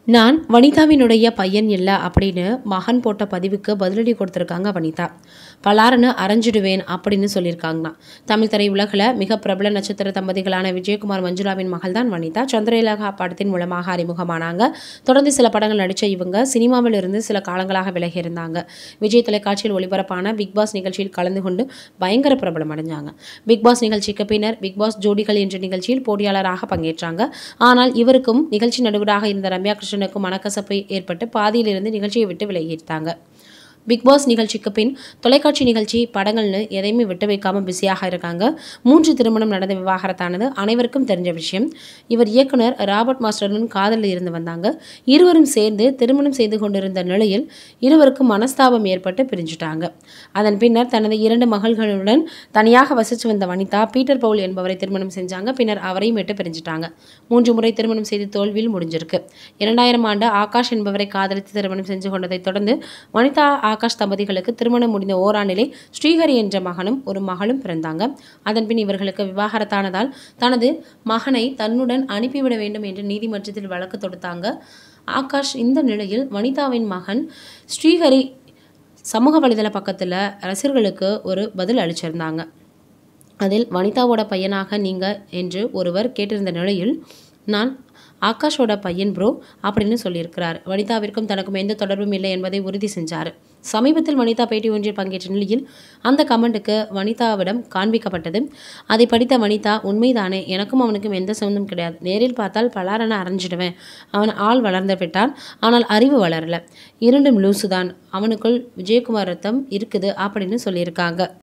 நான் வனிதாவினுடைய பையன் இல்ல அப்படின்னு மகன் போட்ட பதிவுக்கு பதிலடி கொடுத்துருக்காங்க வனிதா. பலார்னு அரைஞ்சிடுவேன் அப்படின்னு சொல்லியிருக்காங்களாம். தமிழ் திரையுலகில் மிக பிரபல நட்சத்திர தம்பதிகளான விஜயகுமார், மஞ்சுளாவின் மகள் தான் வனிதா. சந்திரலேகா படத்தின் மூலமாக அறிமுகமானாங்க. தொடர்ந்து சில படங்கள் நடித்த இவங்க சினிமாவில் இருந்து சில காலங்களாக விலகி இருந்தாங்க. விஜய் தொலைக்காட்சியில் ஒளிபரப்பான பிக் பாஸ் நிகழ்ச்சியில் கலந்து கொண்டு பயங்கர பிரபலம் அடைஞ்சாங்க. பிக் பாஸ் நிகழ்ச்சிக்கு பின்னர் பிக் பாஸ் ஜோடிகள் என்ற நிகழ்ச்சியில் போட்டியாளராக பங்கேற்றாங்க. ஆனால் இவருக்கும் நிகழ்ச்சி நடுவராக இருந்த ரம்யா கிருஷ்ணனுக்கும் மனக்கசப்பு ஏற்பட்டு பாதியில் இருந்து நிகழ்ச்சியை விட்டு விலகிட்டாங்க. பிக் பாஸ் நிகழ்ச்சிக்கு பின் தொலைக்காட்சி நிகழ்ச்சி, படங்கள்னு எதையுமே விட்டு வைக்காம பிஸியாக இருக்காங்க. மூன்று திருமணம் நடந்த விவாகரத்தானது அனைவருக்கும் தெரிஞ்ச விஷயம். இவர் இயக்குனர் ராபர்ட் மாஸ்டருடன் காதலில் இருந்து வந்தாங்க. இருவரும் சேர்ந்து திருமணம் செய்து கொண்டிருந்த நிலையில் இருவருக்கும் மனஸ்தாபம் ஏற்பட்டு பிரிஞ்சுட்டாங்க. அதன் பின்னர் தனது இரண்டு மகள்களுடன் தனியாக வசிச்சு வந்த வனிதா, பீட்டர் பவுல் என்பவரை திருமணம் செஞ்சாங்க. பின்னர் அவரையும் விட்டு பிரிஞ்சுட்டாங்க. மூன்று முறை திருமணம் செய்து தோல்வியில் முடிஞ்சிருக்கு. இரண்டாயிரம் ஆண்டு ஆகாஷ் என்பவரை காதலித்து திருமணம் செஞ்சு கொண்டதை தொடர்ந்து வனிதா, ஆகாஷ் தம்பதிகளுக்கு திருமணம் முடிந்த ஓராண்டிலே ஸ்ரீஹரி என்ற மகனும், ஒரு மகளும் பிறந்தாங்க. அதன்பின் இவர்களுக்கு விவாகரத்தானதால் தனது மகனை தன்னுடன் அனுப்பிவிட வேண்டும் என்று நீதிமன்றத்தில் வழக்கு தொடுத்தாங்க ஆகாஷ். இந்த நிலையில் வனிதாவின் மகன் ஸ்ரீஹரி சமூக வலைதள பக்கத்தில் ரசிகர்களுக்கு ஒரு பதில் அளிச்சிருந்தாங்க. அதில் வனிதாவோட பையனாக நீங்க என்று ஒருவர் கேட்டிருந்த நிலையில், நான் ஆகாஷோட பையன் ப்ரோ அப்படின்னு சொல்லியிருக்கிறார். வனிதாவிற்கும் தனக்கும் எந்த தொடர்பும் இல்லை என்பதை உறுதி செஞ்சாரு. சமீபத்தில் வனிதா பேட்டி ஒன்றில் பங்கேற்ற நிலையில் அந்த கமெண்ட்டுக்கு வனிதாவிடம் காண்பிக்கப்பட்டது. அதை படித்த வனிதா, உண்மைதானே எனக்கும் அவனுக்கும் எந்த சம்பந்தமும் கிடையாது. நேரில் பார்த்தால் பலாரென அரைஞ்சிடுவேன். அவன் ஆள் வளர்ந்து விட்டான். ஆனால் அறிவு வளரல. இரண்டும் லூசு தான். அவனுக்குள் விஜயகுமார் ரத்தம் இருக்குது அப்படின்னு சொல்லியிருக்காங்க.